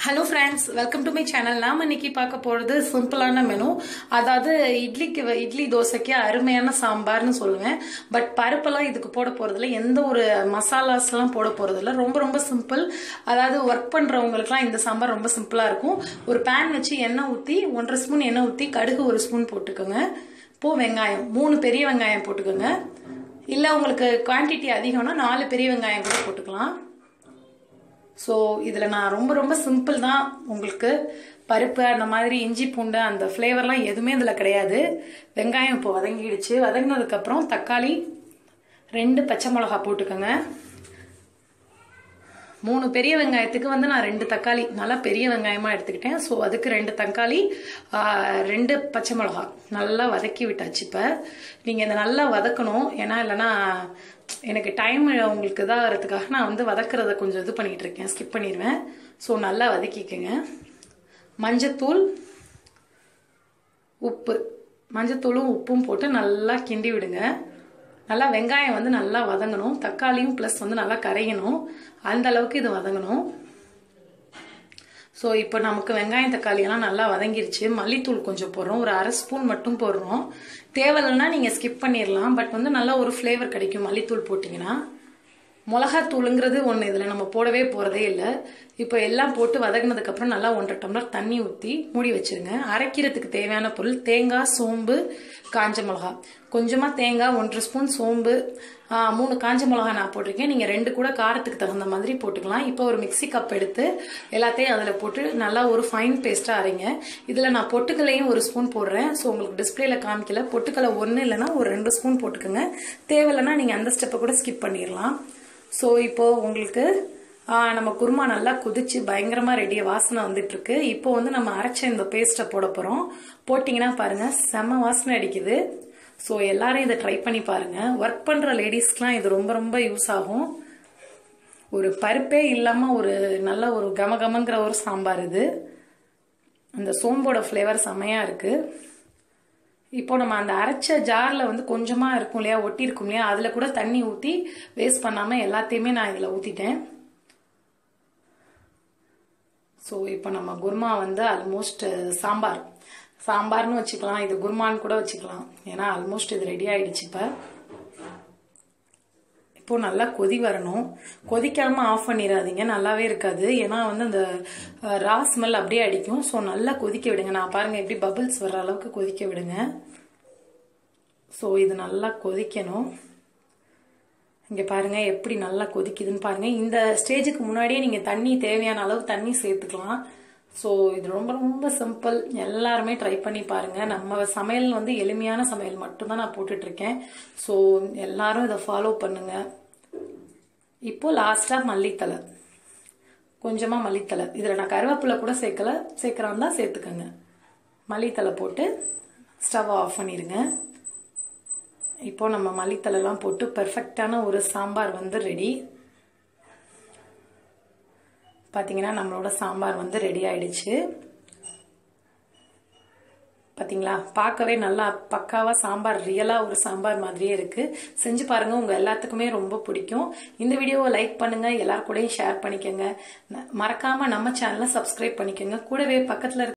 hello friends welcome to my channel நாம் இன்னைக்கு பார்க்க போகிறது சிம்பிளான மெனு அதாவது இட்லிக்கு வ- இட்லி தோசைக்கு அருமையான சாம்பார்னு சொல்லுவேன் பட் பருப்பெல்லாம் இதுக்கு போட போகிறதில்ல எந்த ஒரு மசாலாஸ்லாம் போட போகிறதில்ல ரொம்ப ரொம்ப சிம்பிள் அதாவது ஒர்க் பண்ணுறவங்களுக்குலாம் இந்த சாம்பார் ரொம்ப சிம்பிளாக இருக்கும் ஒரு பேன் வச்சு எண்ணெய் ஊற்றி ஒன்றரை ஸ்பூன் எண்ணெய் ஊற்றி கடுகு ஒரு ஸ்பூன் போட்டுக்கோங்க இப்போ வெங்காயம் மூணு பெரிய வெங்காயம் போட்டுக்கோங்க இல்லை உங்களுக்கு குவான்டிட்டி அதிகம்னா நாலு பெரிய வெங்காயம் கூட போட்டுக்கலாம் ஸோ இதில் நான் ரொம்ப ரொம்ப சிம்பிள் தான் உங்களுக்கு பருப்பு அந்த மாதிரி இஞ்சி பூண்டு அந்த ஃப்ளேவர்லாம் எதுவுமே இதில் கிடையாது வெங்காயம் இப்போ வதங்கிடுச்சு வதங்கினதுக்கப்புறம் தக்காளி ரெண்டு பச்சை மிளகா போட்டுக்கோங்க மூணு பெரிய வெங்காயத்துக்கு வந்து நான் ரெண்டு தக்காளி நல்லா பெரிய வெங்காயமாக எடுத்துக்கிட்டேன் ஸோ அதுக்கு ரெண்டு தக்காளி ஆ, ரெண்டு பச்சை மிளகா நல்லா வதக்கி விட்டாச்சு இப்போ நீங்கள் இதை நல்லா வதக்கணும் ஏன்னா இல்லைன்னா எனக்கு டைம் உங்களுக்கு இதாகிறதுக்காக நான் வந்து வதக்கிறத கொஞ்சம் இது பண்ணிகிட்டு இருக்கேன் ஸ்கிப் பண்ணிடுவேன் ஸோ நல்லா வதக்கிக்கோங்க மஞ்சத்தூள் உப்பு மஞ்சத்தூளும் உப்பும் போட்டு நல்லா கிண்டி விடுங்க நல்லா வெங்காயம் வந்து நல்லா வதங்கணும் தக்காளியும் ப்ளஸ் வந்து நல்லா கரையணும் அந்த அளவுக்கு இது வதங்கணும் ஸோ இப்போ நமக்கு வெங்காயம் தக்காளி எல்லாம் நல்லா வதங்கிருச்சு மல்லித்தூள் கொஞ்சம் போடுறோம் ஒரு அரை ஸ்பூன் மட்டும் போடுறோம் தேவையில்லைன்னா நீங்கள் ஸ்கிப் பண்ணிடலாம் பட் வந்து நல்லா ஒரு ஃப்ளேவர் கிடைக்கும் மல்லித்தூள் போட்டிங்கன்னா மிளகாத்தூளுங்கிறது ஒன்று இதில் நம்ம போடவே போகிறதே இல்லை இப்போ எல்லாம் போட்டு வதங்கினதுக்கப்புறம் நல்லா ஒன்றரை டம்ளர் தண்ணி ஊற்றி மூடி வச்சிருங்க அரைக்கிறதுக்கு தேவையான பொருள் தேங்காய் சோம்பு காஞ்ச மிளகா கொஞ்சமாக தேங்காய் ஒன்றரை ஸ்பூன் சோம்பு ஆ, மூணு காஞ்ச மிளகா நான் போட்டிருக்கேன் நீங்கள் ரெண்டு கூட காரத்துக்கு தகுந்த மாதிரி போட்டுக்கலாம் இப்போ ஒரு மிக்ஸி கப் எடுத்து எல்லாத்தையும் அதில் போட்டு நல்லா ஒரு ஃபைன் பேஸ்ட்டாக அரைங்க இதில் நான் பொட்டுக்கல்லையும் ஒரு ஸ்பூன் போடுறேன் ஸோ உங்களுக்கு டிஸ்பிளேல காமிக்கல பொட்டுக்கல்லை ஒன்று இல்லைன்னா ஒரு ரெண்டு ஸ்பூன் போட்டுக்கோங்க தேவையில்லைன்னா நீங்கள் அந்த ஸ்டெப்பை கூட ஸ்கிப் பண்ணிடலாம் ஸோ இப்போ உங்களுக்கு ஆ, நம்ம குருமா நல்லா கொதிச்சு பயங்கரமா ரெடியா வாசனை வந்துட்டு இருக்கு இப்போ வந்து நம்ம அரைச்ச இந்த பேஸ்ட்டை போட போறோம் போட்டிங்கன்னா பாருங்க செம வாசனை அடிக்குது ஸோ எல்லாரும் இதை ட்ரை பண்ணி பாருங்க ஒர்க் பண்ற லேடிஸ்க்குலாம் இது ரொம்ப ரொம்ப யூஸ் ஆகும் ஒரு பருப்பே இல்லாம ஒரு நல்ல ஒரு கமகமங்கிற ஒரு சாம்பார் இது அந்த சோம்போட ஃப்ளேவர் செமையா இருக்கு இப்போ நம்ம அந்த அரைச்ச ஜாரில் வந்து கொஞ்சமாக இருக்கும் இல்லையா ஒட்டி இருக்கும் இல்லையா அதில் கூட தண்ணி ஊற்றி வேஸ்ட் பண்ணாமல் எல்லாத்தையுமே நான் இதில் ஊற்றிட்டேன் ஸோ இப்போ நம்ம குருமா வந்து ஆல்மோஸ்ட் சாம்பார் சாம்பார்னு வச்சுக்கலாம் இது குருமான்னு கூட வச்சுக்கலாம் ஏன்னா ஆல்மோஸ்ட் இது ரெடி ஆயிடுச்சு இப்போ இப்போ நல்லா கொதி வரணும் கொதிக்காம ஆஃப் பண்ணிடாதீங்க நல்லாவே இருக்காது ஏன்னா வந்து அந்த அஹ், ரா ஸ்மெல் அப்படியே அடிக்கும் ஸோ நல்லா கொதிக்க விடுங்க நான் பாருங்க எப்படி பபிள்ஸ் வர்ற அளவுக்கு கொதிக்க விடுங்க ஸோ இது நல்லா கொதிக்கணும் இங்க பாருங்க எப்படி நல்லா கொதிக்குதுன்னு பாருங்க இந்த ஸ்டேஜுக்கு முன்னாடியே நீங்க தண்ணி தேவையான அளவு தண்ணி சேர்த்துக்கலாம் ஸோ இது ரொம்ப ரொம்ப சிம்பிள் எல்லாருமே ட்ரை பண்ணி பாருங்க நம்ம சமையல் வந்து எளிமையான சமையல் மட்டும்தான் நான் போட்டுட்டு இருக்கேன் ஸோ எல்லாரும் இதை ஃபாலோ பண்ணுங்க இப்போ லாஸ்டா மல்லித்தலை கொஞ்சமா மல்லித்தலை இதுல நான் கருவேப்பிலை கூட சேர்க்கல சேர்க்கறான் தான் சேர்த்துக்கோங்க மல்லித்தலை போட்டு ஸ்டவ் ஆஃப் பண்ணிடுங்க இப்போ நம்ம மல்லித்தலைலாம் போட்டு பெர்ஃபெக்டான ஒரு சாம்பார் வந்து ரெடி பார்த்தீங்கன்னா நம்மளோட சாம்பார் வந்து ரெடி ஆயிடுச்சு பார்த்தீங்களா பார்க்கவே நல்லா பக்காவா சாம்பார் ரியலா ஒரு சாம்பார் மாதிரியே இருக்கு செஞ்சு பாருங்க உங்க எல்லாத்துக்குமே ரொம்ப பிடிக்கும் இந்த வீடியோவை லைக் பண்ணுங்க எல்லார் கூடயும் ஷேர் பண்ணிக்கோங்க ந- மறக்காம நம்ம சேனலை சப்ஸ்கிரைப் பண்ணிக்கோங்க கூடவே பக்கத்துல இருக்க